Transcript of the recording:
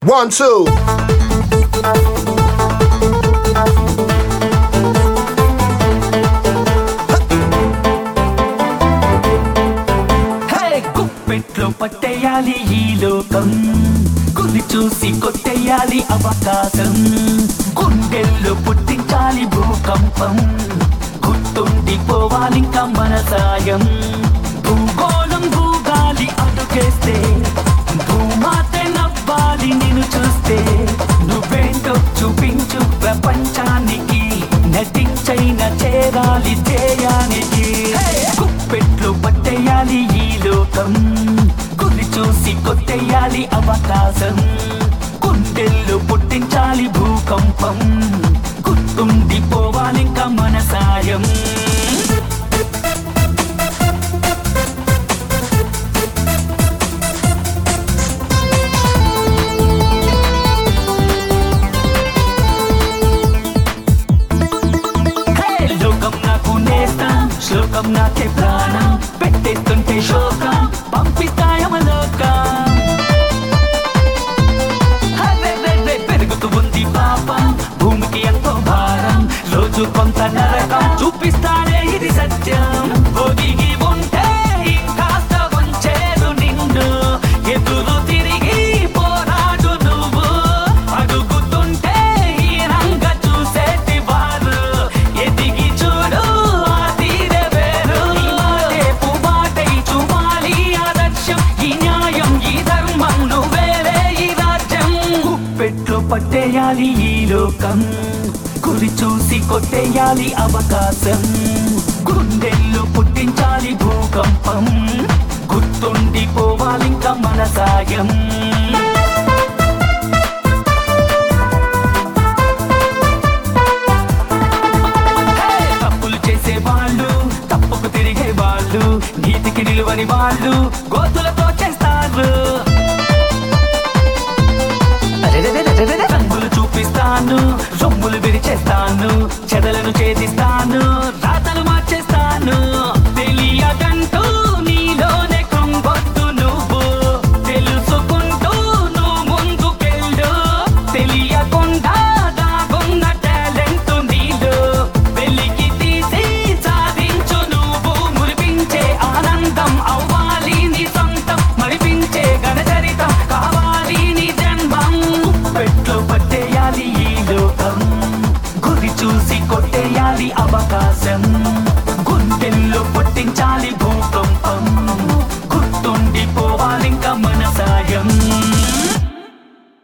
One, two. హే గుప్పెట్లో పట్టేయాలి ఈ లోకం గురి చూసి కొట్టేయాలి అవకాశం గుండెల్లో పుట్టించాలి భూకంపం గుర్తుండిపోవాలింకా మన సాయం భూగోళం భూగాలి అడుగేస్తే భూమాతే నవ్వాలి నిన్ను చూస్తే నువ్వేంటో చూపించు ప్రపంచానికి నటించైన చేరాలి ధ్యేయానికి కుప్పెట్లు పట్టేయాలి ఈ లోకం గురి చూసి కొట్టేయాలి అవకాశం గుండెల్లో పుట్టించాలి భూకంపం గుర్తుండిపోవాలింకా మన సాయం హే, లోకం నాకు నేస్తం శ్లోకం నాకే ప్రాణం పెట్టేస్తుంటే శోకం పంపిస్తాయమలోకం హర్రెర్రెర్రె పెరుగుతూ ఉంది పాపం భూమికి ఎంతో భారం రోజు కొంత నరకం చూపిస్తానే ఇది సత్యం ఒదిగి ఉంటే ఇంకాస్త వంచేదు నిన్ను ఎదురు తిరిగి పోరాడు నువ్వు అడుగుతుంటే హీనంగ చూసేటి వారు ఎదిగి చూడు ఆ తీరే వేరు ఈ మాటే పుబాటై చూపాలి ఆదర్శం ఈ న్యాయం ఈ ధర్మం నువ్వేలే ఈ రాజ్యం గుప్పెట్లో పట్టేయాలి ఈ లోకం గురి చూసి కొట్టేయాలి అవకాశం గుండెల్లో పుట్టించాలి భూకంపం గుర్తుండిపోవాలింకా మన సాయం హే! తప్పులు చేసే వాళ్ళు తప్పుకు తిరిగే వాళ్ళు నీతికి నిలువని వాళ్ళు గోతులతో చేస్తారు రంగులు చూపిస్తాను రొమ్ములు విరిచేస్తాను